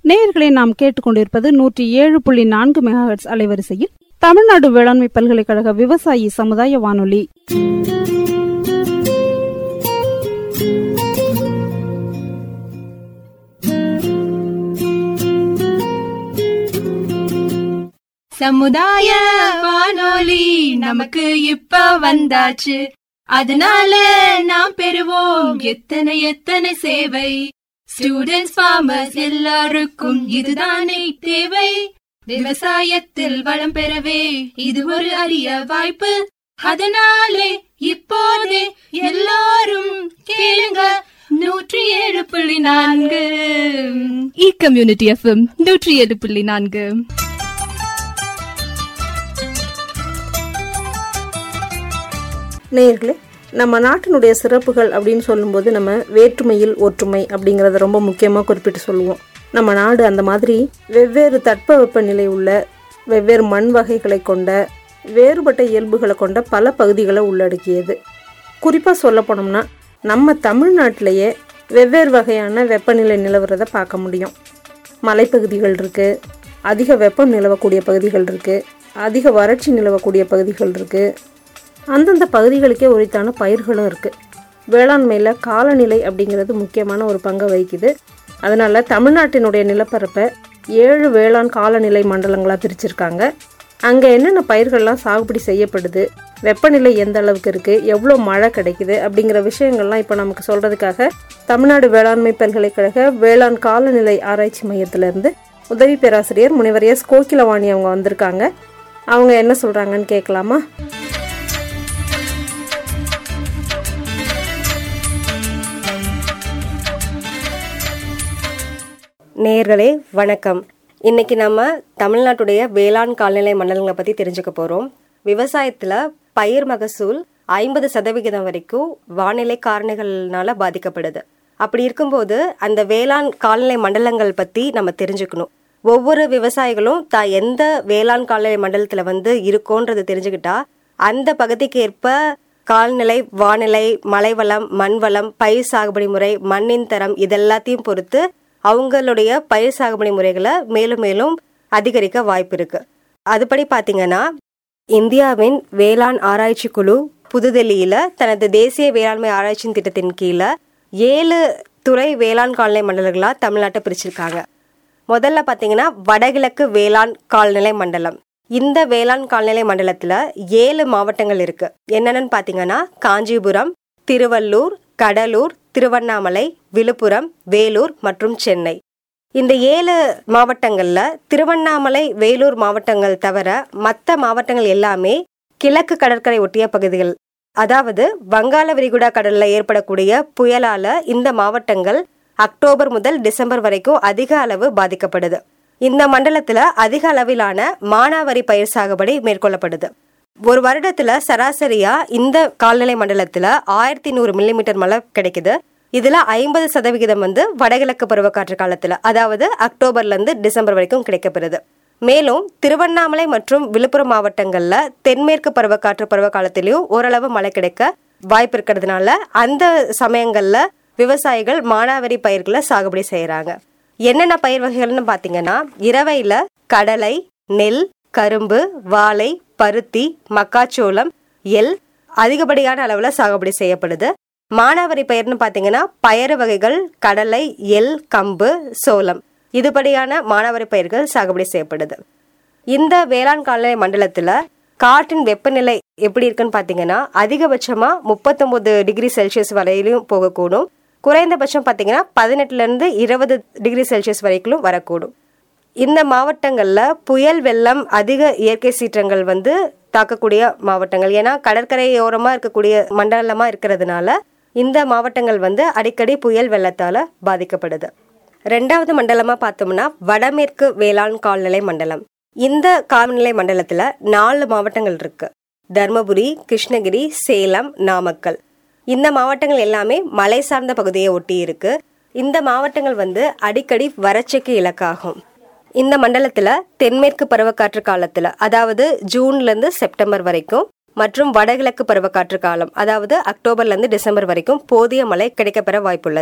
நேயர்களை நாம் கேட்டுக்கொண்டிருப்பது நூற்றி ஏழு புள்ளி நான்கு மெகாஹெட்ஸ் அலைவரிசையில் தமிழ்நாடு வேளாண்மை பல்கலைக்கழக விவசாயி சமுதாய வானொலி சமுதாய வானொலி நமக்கு இப்ப வந்தாச்சு அதனால நாம் பெறுவோம் எத்தனை எத்தனை சேவை ஸ்டூடெண்ட்ஸ் ஃபார்மர்ஸ் எல்லாருக்கும் இதுதானே தேவை விவசாயத்தில் வளம் பெறவே இது ஒரு அரிய வாய்ப்பு அதனாலே இப்போதே எல்லாரும் கேளுங்க நூற்றி ஏழு புள்ளி நான்கு இ கம்யூனிட்டி எஃப்எம் நூற்றி ஏழு புள்ளி நான்கு நேயர்களே நம்ம நாட்டினுடைய சிறப்புகள் அப்படின்னு சொல்லும்போது நம்ம வேற்றுமையில் ஒற்றுமை அப்படிங்கிறத ரொம்ப முக்கியமாக குறிப்பிட்டு சொல்லுவோம் நம்ம நாடு அந்த மாதிரி வெவ்வேறு தட்பவெப்பநிலை உள்ள வெவ்வேறு மண் வகைகளை கொண்ட வேறுபட்ட இயல்புகளை கொண்ட பல பகுதிகளை உள்ளடக்கியது குறிப்பாக சொல்ல போனோம்னா நம்ம தமிழ்நாட்டிலேயே வெவ்வேறு வகையான வெப்பநிலை நிலவுறதை பார்க்க முடியும் மலைப்பகுதிகள் இருக்குது அதிக வெப்பம் நிலவக்கூடிய பகுதிகள் இருக்குது அதிக வறட்சி நிலவக்கூடிய பகுதிகள் இருக்குது அந்தந்த பகுதிகளுக்கே உரித்தான பயிர்களும் இருக்குது வேளாண்மையில் காலநிலை அப்படிங்கிறது முக்கியமான ஒரு பங்கை வகிக்குது அதனால் தமிழ்நாட்டினுடைய நிலப்பரப்பை ஏழு வேளாண் காலநிலை மண்டலங்களாக பிரிச்சிருக்காங்க அங்கே என்னென்ன பயிர்கள்லாம் சாகுபடி செய்யப்படுது வெப்பநிலை எந்த அளவுக்கு இருக்குது எவ்வளோ மழை கிடைக்குது அப்படிங்கிற விஷயங்கள்லாம் இப்போ நமக்கு சொல்கிறதுக்காக தமிழ்நாடு வேளாண்மை பல்கலைக்கழக வேளாண் காலநிலை ஆராய்ச்சி மையத்திலேருந்து உதவி பேராசிரியர் முனைவர் எஸ் கோகிலவாணி அவங்க வந்திருக்காங்க அவங்க என்ன சொல்கிறாங்கன்னு கேட்கலாமா நேயர்களே வணக்கம் இன்னைக்கு நம்ம தமிழ்நாட்டுடைய வேளாண் கால்நிலை மண்டலங்களை பற்றி தெரிஞ்சுக்க போகிறோம் விவசாயத்தில் பயிர் மகசூல் ஐம்பது சதவிகிதம் வரைக்கும் வானிலை காரணிகள்னால பாதிக்கப்படுது அப்படி இருக்கும்போது அந்த வேளாண் கால்நிலை மண்டலங்கள் பற்றி நம்ம தெரிஞ்சுக்கணும் ஒவ்வொரு விவசாயிகளும் தான் எந்த வேளாண் கால்நிலை மண்டலத்தில் வந்து இருக்கோன்றது தெரிஞ்சுக்கிட்டா அந்த பகுதிக்கு ஏற்ப கால்நிலை வானிலை மலைவளம் மண்வளம் பயிர் சாகுபடி முறை மண்ணின் தரம் இதெல்லாத்தையும் பொறுத்து அவங்களுடைய பயிர் சாகுபடி முறைகளை மேலும் மேலும் அதிகரிக்க வாய்ப்பு இருக்கு அதுபடி பார்த்தீங்கன்னா இந்தியாவின் வேளாண் ஆராய்ச்சி குழு புதுதில்லியில தனது தேசிய வேளாண்மை ஆராய்ச்சி திட்டத்தின் கீழே ஏழு துறை வேளாண் கால்நிலை மண்டலங்களா தமிழ்நாட்டை பிரிச்சிருக்காங்க முதல்ல பார்த்தீங்கன்னா வடகிழக்கு வேளாண் கால்நிலை மண்டலம் இந்த வேளாண் கால்நிலை மண்டலத்துல ஏழு மாவட்டங்கள் இருக்கு என்னென்னு பார்த்தீங்கன்னா காஞ்சிபுரம் திருவள்ளூர் கடலூர் திருவண்ணாமலை விழுப்புரம் வேலூர் மற்றும் சென்னை இந்த ஏழு மாவட்டங்கள்ல திருவண்ணாமலை வேலூர் மாவட்டங்கள் தவிர மற்ற மாவட்டங்கள் எல்லாமே கிழக்கு கடற்கரை ஒட்டிய பகுதிகள் அதாவது வங்காள விரிகுடா கடல்ல ஏற்படக்கூடிய புயலால இந்த மாவட்டங்கள் அக்டோபர் முதல் டிசம்பர் வரைக்கும் அதிக அளவு பாதிக்கப்படுது இந்த மண்டலத்துல அதிக அளவிலான மானாவரி பயிர் சாகுபடி மேற்கொள்ளப்படுது ஒரு வருடத்துல சராசரியா இந்த கால்நிலை மண்டலத்துல ஆயிரத்தி நூறு மில்லிமீட்டர் மழை கிடைக்குது இதுல ஐம்பது சதவிகிதம் வந்து வடகிழக்கு பருவக்காற்று காலத்துல அதாவது அக்டோபர்ல இருந்து டிசம்பர் வரைக்கும் கிடைக்கப்பெறுது மேலும் திருவண்ணாமலை மற்றும் விழுப்புரம் மாவட்டங்கள்ல தென்மேற்கு பருவக்காற்று பருவ காலத்திலயும் ஓரளவு மழை கிடைக்க வாய்ப்பு இருக்கிறதுனால அந்த சமயங்கள்ல விவசாயிகள் மானாவரி பயிர்களை சாகுபடி செய்யறாங்க என்னென்ன பயிர் வகைகள்னு பாத்தீங்கன்னா இரவையில கடலை நெல் கரும்பு வாழை பருத்தி மக்காச்சோளம் எல் அதிகப்படியான அளவுல சாகுபடி செய்யப்படுது மானாவரி பயிர்னு பாத்தீங்கன்னா பயறு வகைகள் கடலை எல் கம்பு சோளம் இதுபடியான மானாவரி பயிர்கள் சாகுபடி செய்யப்படுது இந்த வேளாண் காலநிலை மண்டலத்துல காற்றின் வெப்பநிலை எப்படி இருக்குன்னு பாத்தீங்கன்னா அதிகபட்சமா முப்பத்தொன்பது டிகிரி செல்சியஸ் வரையிலும் போகக்கூடும் குறைந்தபட்சம் பாத்தீங்கன்னா பதினெட்டுல இருந்து இருபது டிகிரி செல்சியஸ் வரைக்கும் வரக்கூடும் இந்த மாவட்டங்கள்ல புயல் வெள்ளம் அதிக இயற்கை சீற்றங்கள் வந்து தாக்கக்கூடிய மாவட்டங்கள் ஏன்னா கடற்கரையோரமா இருக்கக்கூடிய மண்டலமா இருக்கிறதுனால இந்த மாவட்டங்கள் வந்து அடிக்கடி புயல் வெள்ளத்தால பாதிக்கப்படுது ரெண்டாவது மண்டலமா பார்த்தோம்னா வடமேற்கு வேளாண் கால்நிலை மண்டலம் இந்த காலநிலை மண்டலத்துல நாலு மாவட்டங்கள் இருக்கு தர்மபுரி கிருஷ்ணகிரி சேலம் நாமக்கல் இந்த மாவட்டங்கள் எல்லாமே மலை சார்ந்த பகுதியை ஒட்டி இருக்கு இந்த மாவட்டங்கள் வந்து அடிக்கடி வறட்சிக்கு இலக்காகும் இந்த மண்டலத்துல தென்மேற்கு பருவக்காற்று காலத்துல அதாவது ஜூன்ல இருந்து செப்டம்பர் வரைக்கும் மற்றும் வடகிழக்கு பருவக்காற்று காலம் அதாவது அக்டோபர்ல இருந்து டிசம்பர் வரைக்கும் போதிய மழை கிடைக்கப்பெற வாய்ப்புள்ளது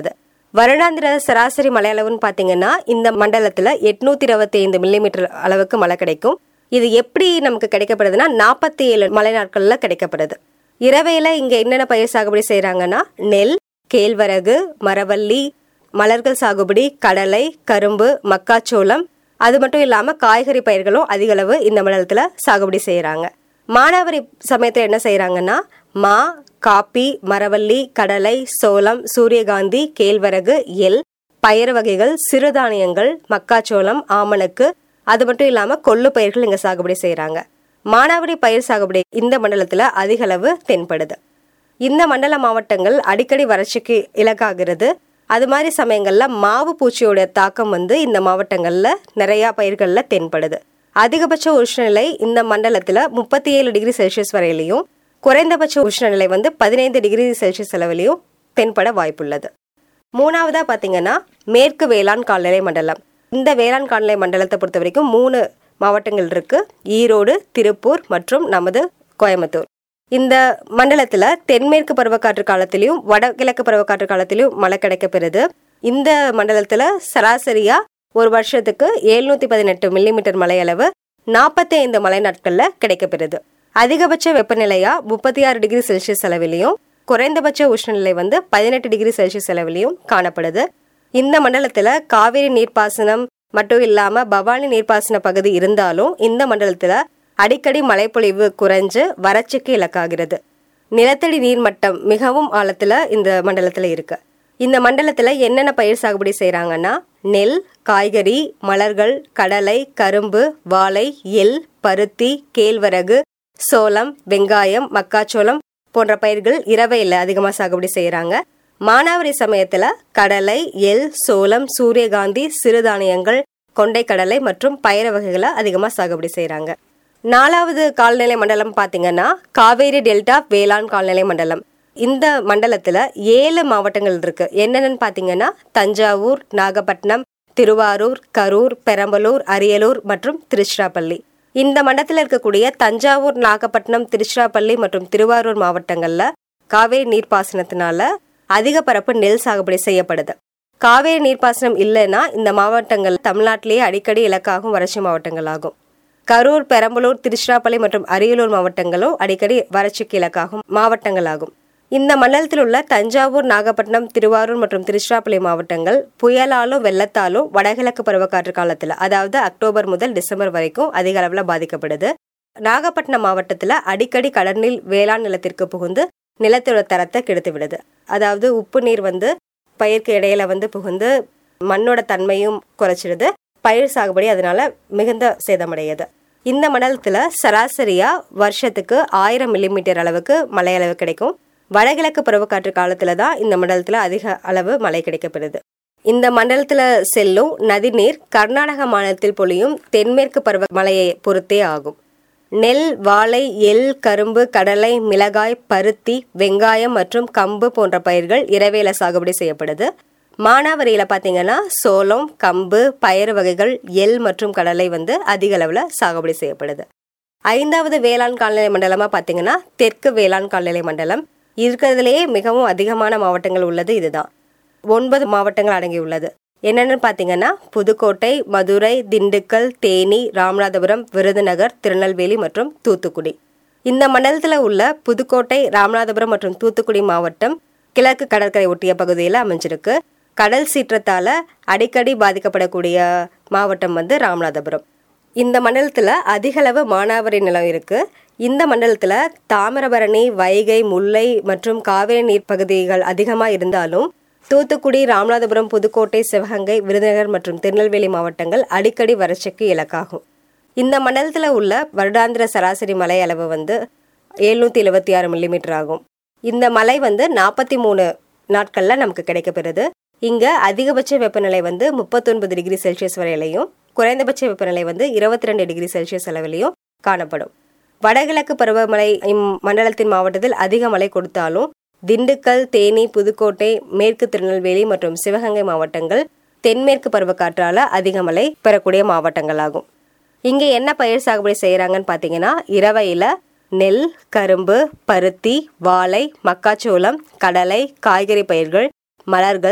வருடாந்திர சராசரி மழை அளவுன்னு பார்த்தீங்கன்னா இந்த மண்டலத்தில் எட்நூத்தி இருபத்தி ஐந்து மில்லிமீட்டர் அளவுக்கு மழை கிடைக்கும் இது எப்படி நமக்கு கிடைக்கப்படுதுன்னா நாற்பத்தி ஏழு மழை நாட்களில் கிடைக்கப்படுது இரவையில் இங்கே என்னென்ன பயிர் சாகுபடி செய்கிறாங்கன்னா நெல் கேழ்வரகு மரவள்ளி மலர்கள் சாகுபடி கடலை கரும்பு மக்காச்சோளம் அது மட்டும் இல்லாமல் காய்கறி பயிர்களும் அதிக அளவு இந்த மண்டலத்தில் சாகுபடி செய்கிறாங்க மானாவாரி சமயத்தில் என்ன செய்கிறாங்கன்னா மா காப்பி மரவள்ளி கடலை சோளம் சூரியகாந்தி கேழ்வரகு எள் பயறு வகைகள் சிறுதானியங்கள் மக்காச்சோளம் ஆமணக்கு அது மட்டும் இல்லாமல் கொள்ளு பயிர்கள் இங்கே சாகுபடி செய்கிறாங்க மானாவாரி பயிர் சாகுபடி இந்த மண்டலத்தில் அதிக அளவு தென்படுது இந்த மண்டல மாவட்டங்கள் அடிக்கடி வறட்சிக்கு இலக்காகிறது அது மாதிரி சமயங்கள்ல மாவு பூச்சியோட தாக்கம் வந்து இந்த மாவட்டங்கள்ல நிறைய பயிர்கள்ல தென்படுது அதிகபட்ச உஷ்ணநிலை இந்த மண்டலத்துல முப்பத்தி ஏழு டிகிரி செல்சியஸ் வரையிலையும் குறைந்தபட்ச உஷ்ணநிலை வந்து பதினைந்து டிகிரி செல்சியஸ் அளவிலையும் தென்பட வாய்ப்புள்ளது மூணாவதா பாத்தீங்கன்னா மேற்கு வேளாண் கால்நிலை மண்டலம் இந்த வேளாண் கால்நிலை மண்டலத்தை பொறுத்த வரைக்கும் மூணு மாவட்டங்கள் இருக்கு ஈரோடு திருப்பூர் மற்றும் நமது கோயம்புத்தூர் இந்த மண்டலத்துல தென்மேற்கு பருவக்காற்று காலத்திலையும் வடகிழக்கு பருவக்காற்று காலத்திலையும் மழை கிடைக்கப்பெறுது இந்த மண்டலத்துல சராசரியா ஒரு வருஷத்துக்கு எழுநூத்தி பதினெட்டு மில்லிமீட்டர் மழை அளவு நாற்பத்தி ஐந்து மழை நாட்கள்ல கிடைக்கப்பெறுது அதிகபட்ச வெப்பநிலையா முப்பத்தி ஆறு டிகிரி செல்சியஸ் அளவிலையும் குறைந்தபட்ச உஷ்ணநிலை வந்து பதினெட்டு டிகிரி செல்சியஸ் அளவிலையும் காணப்படுது இந்த மண்டலத்துல காவிரி நீர்ப்பாசனம் மட்டும் இல்லாம பவானி நீர்ப்பாசன பகுதி இருந்தாலும் இந்த மண்டலத்துல அடிக்கடி மழைப்பொழிவு குறைஞ்சு வறட்சிக்கு இலக்காகிறது நிலத்தடி நீர் மட்டம் மிகவும் ஆழத்துல இந்த மண்டலத்துல இருக்கு இந்த மண்டலத்துல என்னென்ன பயிர் சாகுபடி செய்றாங்கன்னா நெல் காய்கறி மலர்கள் கடலை கரும்பு வாழை எள் பருத்தி கேழ்வரகு சோளம் வெங்காயம் மக்காச்சோளம் போன்ற பயிர்கள் இரவையில் அதிகமாக சாகுபடி செய்கிறாங்க மானாவாரி சமயத்துல கடலை எள் சோளம் சூரியகாந்தி சிறுதானியங்கள் கொண்டை கடலை மற்றும் பயறு வகைகளை அதிகமாக சாகுபடி செய்கிறாங்க நாலாவது கால்நிலை மண்டலம் பார்த்தீங்கன்னா காவேரி டெல்டா வேளாண் கால்நிலை மண்டலம் இந்த மண்டலத்துல ஏழு மாவட்டங்கள் இருக்கு என்னென்னு பார்த்தீங்கன்னா தஞ்சாவூர் நாகப்பட்டினம் திருவாரூர் கரூர் பெரம்பலூர் அரியலூர் மற்றும் திருச்சிராப்பள்ளி இந்த மண்டலத்தில் இருக்கக்கூடிய தஞ்சாவூர் நாகப்பட்டினம் திருச்சிராப்பள்ளி மற்றும் திருவாரூர் மாவட்டங்கள்ல காவேரி நீர்ப்பாசனத்தினால அதிக பரப்பு நெல் சாகுபடி செய்யப்படுது காவேரி நீர்ப்பாசனம் இல்லைன்னா இந்த மாவட்டங்கள் தமிழ்நாட்டிலேயே அடிக்கடி இலக்காகும் வறட்சி மாவட்டங்கள் ஆகும் கரூர் பெரம்பலூர் திருச்சிராப்பள்ளி மற்றும் அரியலூர் மாவட்டங்களும் அடிக்கடி வறட்சிக்கு இலக்காகும் மாவட்டங்களாகும் இந்த மண்டலத்தில் உள்ள தஞ்சாவூர் நாகப்பட்டினம் திருவாரூர் மற்றும் திருச்சிராப்பள்ளி மாவட்டங்கள் புயலாலும் வெள்ளத்தாலும் வடகிழக்கு பருவக்காற்று காலத்தில் அதாவது அக்டோபர் முதல் டிசம்பர் வரைக்கும் அதிக அளவில் பாதிக்கப்படுது நாகப்பட்டினம் மாவட்டத்தில் அடிக்கடி கடற்நீர் வேளாண் நிலத்திற்கு புகுந்து நிலத்தோட தரத்தை கெடுத்து விடுது அதாவது உப்பு நீர் வந்து பயிருக்கு இடையில வந்து புகுந்து மண்ணோட தன்மையும் குறைச்சிடுது பயிர் சாகுபடி அதனால மிகுந்த சேதமடையுது இந்த மண்டலத்துல சராசரியா வருஷத்துக்கு ஆயிரம் மில்லிமீட்டர் அளவுக்கு மழை அளவு கிடைக்கும் வடகிழக்கு பருவக்காற்று காலத்துல தான் இந்த மண்டலத்துல அதிக அளவு மழை கிடைக்கப்படுது இந்த மண்டலத்துல செல்லும் நதிநீர் கர்நாடக மாநிலத்தில் பொழியும் தென்மேற்கு பருவ மழையை பொறுத்தே ஆகும் நெல் வாழை எள் கரும்பு கடலை மிளகாய் பருத்தி வெங்காயம் மற்றும் கம்பு போன்ற பயிர்கள் இரவேல சாகுபடி செய்யப்படுது மானாவரியில பாத்தீங்கன்னா சோளம் கம்பு பயறு வகைகள் எள் மற்றும் கடலை வந்து அதிக அளவுல சாகுபடி செய்யப்படுது ஐந்தாவது வேளாண் கால்நிலை மண்டலமா பாத்தீங்கன்னா தெற்கு வேளாண் கால்நிலை மண்டலம் இருக்கிறதுலேயே மிகவும் அதிகமான மாவட்டங்கள் உள்ளது இதுதான் ஒன்பது மாவட்டங்கள் அடங்கியுள்ளது என்னென்னு பார்த்தீங்கன்னா புதுக்கோட்டை மதுரை திண்டுக்கல் தேனி ராமநாதபுரம் விருதுநகர் திருநெல்வேலி மற்றும் தூத்துக்குடி இந்த மண்டலத்தில் உள்ள புதுக்கோட்டை ராமநாதபுரம் மற்றும் தூத்துக்குடி மாவட்டம் கிழக்கு கடற்கரை ஒட்டிய பகுதியில் அமைஞ்சிருக்கு கடல் சீற்றத்தால அடிக்கடி பாதிக்கப்படக்கூடிய மாவட்டம் வந்து ராமநாதபுரம் இந்த மண்டலத்தில் அதிகளவு மானாவாரி நிலம் இருக்கு இந்த மண்டலத்தில் தாமிரபரணி வைகை முல்லை மற்றும் காவிரி நீர் பகுதிகள் அதிகமாக இருந்தாலும் தூத்துக்குடி ராமநாதபுரம் புதுக்கோட்டை சிவகங்கை விருதுநகர் மற்றும் திருநெல்வேலி மாவட்டங்கள் அடிக்கடி வறட்சிக்கு இலக்காகும் இந்த மண்டலத்தில் உள்ள வருடாந்திர சராசரி மழை அளவு வந்து எழுநூற்றி எழுபத்தி ஆறு மில்லிமீட்டர் ஆகும் இந்த மழை வந்து நாற்பத்தி மூணு நாட்களில் நமக்கு கிடைக்கப்பெறுது இங்கே அதிகபட்ச வெப்பநிலை வந்து முப்பத்தொன்பது டிகிரி செல்சியஸ் வரையிலையும் குறைந்தபட்ச வெப்பநிலை வந்து இருபத்தி ரெண்டு டிகிரி செல்சியஸ் அளவிலையும் காணப்படும் வடகிழக்கு பருவமழை இம்மண்டலத்தின் மாவட்டத்தில் அதிக மழை கொடுத்தாலும் திண்டுக்கல் தேனி புதுக்கோட்டை மேற்கு திருநெல்வேலி மற்றும் சிவகங்கை மாவட்டங்கள் தென்மேற்கு பருவக்காற்றால அதிக மழை பெறக்கூடிய மாவட்டங்களாகும் இங்கே என்ன பயிர் சாகுபடி செய்கிறாங்கன்னு பார்த்தீங்கன்னா இரவையில் நெல் கரும்பு பருத்தி வாழை மக்காச்சோளம் கடலை காய்கறி பயிர்கள் மலர்கள்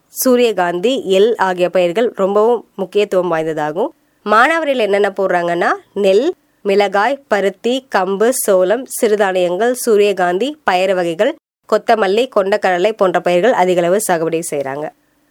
சூரியகாந்தி எல் ஆகிய பயிர்கள் ரொம்பவும் முக்கியத்துவம் வாய்ந்ததாகும் மானாவரியில் என்னென்ன போடுறாங்கன்னா நெல் மிளகாய் பருத்தி கம்பு சோளம் சிறுதானியங்கள் சூரியகாந்தி பயறு வகைகள் கொத்தமல்லி கொண்டக்கடலை போன்ற பயிர்கள் அதிகளவு சாகுபடி செய்கிறாங்க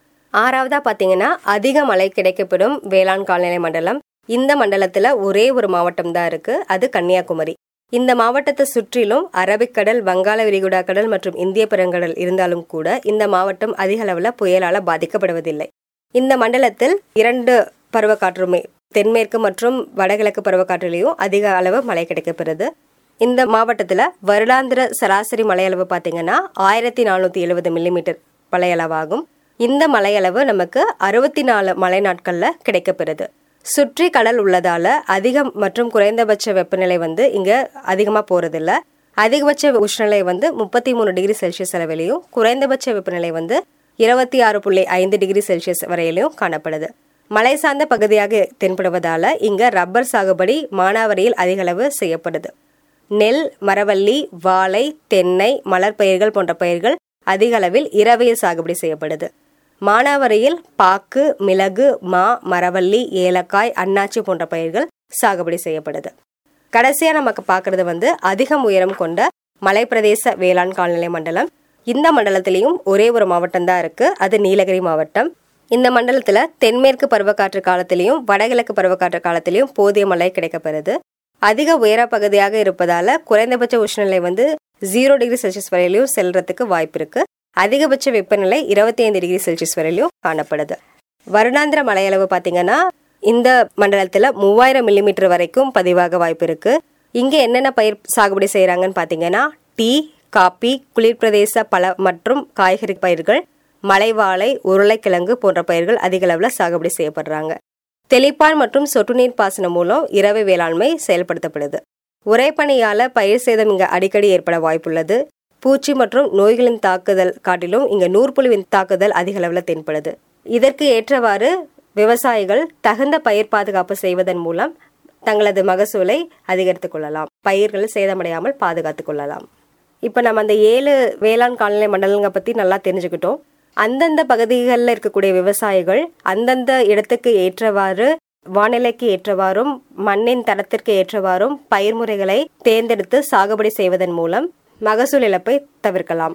ஆறாவதா பார்த்தீங்கன்னா அதிக மழை கிடைக்கப்படும் வேளாண் காலநிலை மண்டலம் இந்த மண்டலத்தில் ஒரே ஒரு மாவட்டம் தான் இருக்கு அது கன்னியாகுமரி இந்த மாவட்டத்தை சுற்றிலும் அரபிக்கடல் வங்காள விரிகுடா கடல் மற்றும் இந்திய பெருங்கடல் இருந்தாலும் கூட இந்த மாவட்டம் அதிக அளவில் புயலால் பாதிக்கப்படுவதில்லை இந்த மண்டலத்தில் இரண்டு பருவக்காற்றுமே தென்மேற்கு மற்றும் வடகிழக்கு பருவக்காற்றிலையும் அதிக அளவு மழை கிடைக்கப்பெறுது இந்த மாவட்டத்தில் வருடாந்திர சராசரி மழையளவு பார்த்தீங்கன்னா ஆயிரத்தி நானூற்றி எழுபது மில்லிமீட்டர் மழையளவாகும் இந்த மழையளவு நமக்கு அறுபத்தி நாலு மழை நாட்களில் கிடைக்கப்பெறுது சுற்றி கடல் உள்ளதால அதிகம் மற்றும் குறைந்தபட்ச வெப்பநிலை வந்து இங்க அதிகமா போறதில்ல அதிகபட்ச உஷ்ணநிலை வந்து முப்பத்தி மூணு டிகிரி செல்சியஸ் அளவிலையும் குறைந்தபட்ச வெப்பநிலை வந்து இருபத்தி ஆறு புள்ளி ஐந்து டிகிரி செல்சியஸ் வரையிலையும் காணப்படுது மலை சார்ந்த பகுதியாக தென்படுவதால இங்க ரப்பர் சாகுபடி மானாவரியில் அதிகளவு செய்யப்படுது நெல் மரவள்ளி வாழை தென்னை மலர் பயிர்கள் போன்ற பயிர்கள் அதிக அளவில் இரவையில் சாகுபடி செய்யப்படுது மானாவரியில் பாக்கு மிளகு மா மரவள்ளி ஏலக்காய் அன்னாச்சி போன்ற பயிர்கள் சாகுபடி செய்யப்படுது கடைசியா நமக்கு பார்க்கறது வந்து அதிகம் உயரம் கொண்ட மலைப்பிரதேச வேளாண் காலநிலை மண்டலம் இந்த மண்டலத்திலையும் ஒரே ஒரு மாவட்டம் தான் இருக்கு அது நீலகிரி மாவட்டம் இந்த மண்டலத்துல தென்மேற்கு பருவக்காற்று காலத்திலையும் வடகிழக்கு பருவக்காற்று காலத்திலையும் போதிய மழை கிடைக்கப்பெறுது அதிக உயர பகுதியாக இருப்பதால குறைந்தபட்ச உஷ்ணநிலை வந்து ஜீரோ டிகிரி செல்சியஸ் வரையிலையும் செல்றதுக்கு வாய்ப்பு இருக்கு அதிகபட்ச வெப்பநிலை இருபத்தி ஐந்து டிகிரி செல்சியஸ் வரையிலும் காணப்படுது வருடாந்திர மழையளவு பார்த்தீங்கன்னா இந்த மண்டலத்தில் மூவாயிரம் மில்லிமீட்டர் வரைக்கும் பதிவாக வாய்ப்பு இருக்கு இங்க என்னென்ன பயிர் சாகுபடி செய்யறாங்கன்னு பார்த்தீங்கன்னா டீ காப்பி குளிர் பிரதேச பழ மற்றும் காய்கறி பயிர்கள் மலைவாழை உருளைக்கிழங்கு போன்ற பயிர்கள் அதிக அளவில் சாகுபடி செய்யப்படுறாங்க தெளிப்பான் மற்றும் சொட்டு நீர் பாசனம் மூலம் இரவு வேளாண்மை செயல்படுத்தப்படுது உரைப்பனியால பயிர் சேதம் இங்க அடிக்கடி ஏற்பட வாய்ப்புள்ளது பூச்சி மற்றும் நோய்களின் தாக்குதல் காட்டிலும் இங்க நூற்புழுவின் தாக்குதல் அதிக அளவில் தென்படுது இதற்கு ஏற்றவாறு விவசாயிகள் தகுந்த பயிர் பாதுகாப்பு செய்வதன் மூலம் தங்களது மகசூலை அதிகரித்துக் கொள்ளலாம் பயிர்கள் சேதமடையாமல் பாதுகாத்துக் கொள்ளலாம் இப்போ நம்ம அந்த ஏழு வேளாண் காலநிலை மண்டலங்களை பத்தி நல்லா தெரிஞ்சுக்கிட்டோம் அந்தந்த பகுதிகளில் இருக்கக்கூடிய விவசாயிகள் அந்தந்த இடத்துக்கு ஏற்றவாறு வானிலைக்கு ஏற்றவாறும் மண்ணின் தரத்திற்கு ஏற்றவாறும் பயிர் முறைகளை தேர்ந்தெடுத்து சாகுபடி செய்வதன் மூலம் மகசூல் இழப்பை தவிர்க்கலாம்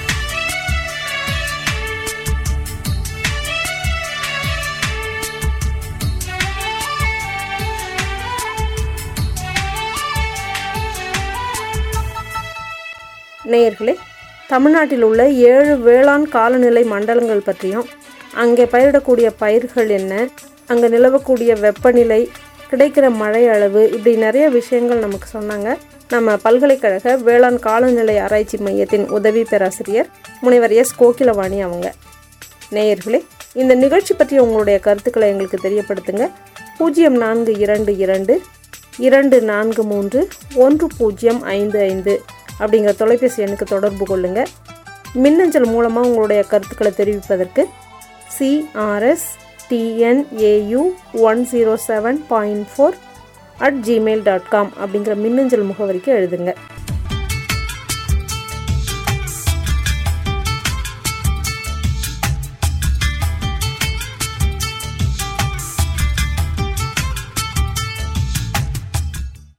நேயர்களே தமிழ்நாட்டில் உள்ள ஏழு வேளாண் காலநிலை மண்டலங்கள் பற்றியும் அங்கே பயிரிடக்கூடிய பயிர்கள் என்ன அங்கே நிலவக்கூடிய வெப்பநிலை கிடைக்கிற மழை அளவு இப்படி நிறைய விஷயங்கள் நமக்கு சொன்னாங்க நம்ம பல்கலைக்கழக வேளாண் காலநிலை ஆராய்ச்சி மையத்தின் உதவி பேராசிரியர் முனைவர் எஸ் கோகிலவாணி அவங்க நேயர்களே இந்த நிகழ்ச்சி பற்றி உங்களுடைய கருத்துக்களை எங்களுக்கு தெரியப்படுத்துங்க பூஜ்ஜியம் நான்கு இரண்டு இரண்டு இரண்டு நான்கு மூன்று ஒன்று பூஜ்ஜியம் ஐந்து ஐந்து அப்படிங்கிற தொலைபேசி எண்ணுக்கு தொடர்பு கொள்ளுங்க மின்னஞ்சல் மூலமாக உங்களுடைய கருத்துக்களை தெரிவிப்பதற்கு CRS TNAU one zero seven point four at Gmail dot com அப்படிங்கிற மின்னஞ்சல் முகவரிக்கு எழுதுங்க